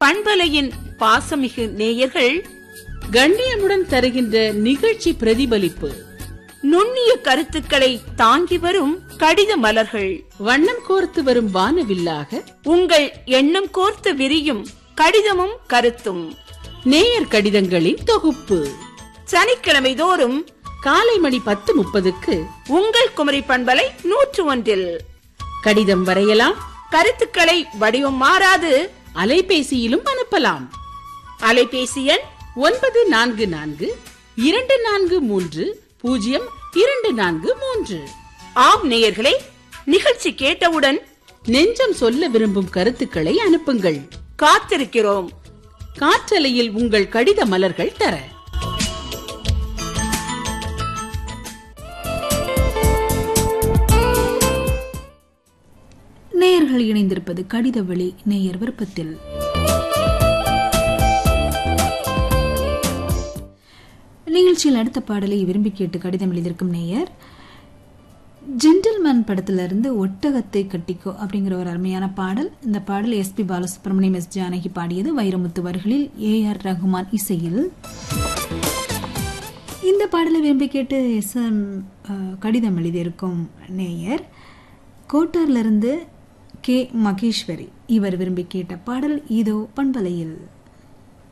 பண்பலையின் பாசமிகு நேயர்கள் கண்ணியமுடன் தருகின்ற நிகழ்ச்சி பிரதிபலிப்பு நுண்ணிய கருத்துக்களை தாங்கி வரும் கடித மலர்கள் வண்ணம் கோர்த்து வரும் வானவில்லாக உங்கள் எண்ணம் கோர்த்து விரியும் கடிதமும் கருத்தும் நேயர் கடிதங்களின் தொகுப்பு சனிக்கிழமை தோறும் காலை மணி பத்து முப்பதுக்கு உங்கள் குமரி பண்பலை நூற்று ஒன்றில் கடிதம் வரையலாம் கருத்துக்களை வடிவம் மாறாது அலைபேசியிலும் அனுப்பலாம் அலைபேசி எண் ஒன்பது நான்கு நான்கு இரண்டு நான்கு மூன்று பூஜ்ஜியம் இரண்டு நான்கு மூன்று ஆம் நேயர்களே நிகழ்ச்சி கேட்டவுடன் நெஞ்சம் சொல்ல விரும்பும் கருத்துக்களை அனுப்புங்கள் காத்திருக்கிறோம் காற்றலையில் உங்கள் கடித மலர்கள் தர நேயர்கள் இணைந்திருப்பது கடித வழி நேயர் விருப்பத்தில் நிகழ்ச்சியில் அடுத்த பாடலை விரும்பி கேட்டு கடிதம் எழுதியிருக்கும் நேயர் ஜென்டில்மேன் படத்திலிருந்து ஒட்டகத்தை கட்டிக்கோ அப்படிங்கிற ஒரு அருமையான பாடல் இந்த பாடல் எஸ்பி பாலசுப்ரமணியம் எஸ் ஜானகி பாடியது வைரமுத்து வரிகளில் ஏ ஆர் ரகுமான் இசையில் இந்த பாடலை விரும்பி கேட்டு எஸ் எம் கடிதம் எழுதியிருக்கும் நேயர் கோட்டார்லிருந்து கே மகேஸ்வரி இவர் விரும்பி கேட்ட பாடல் இதோ பண்பலையில்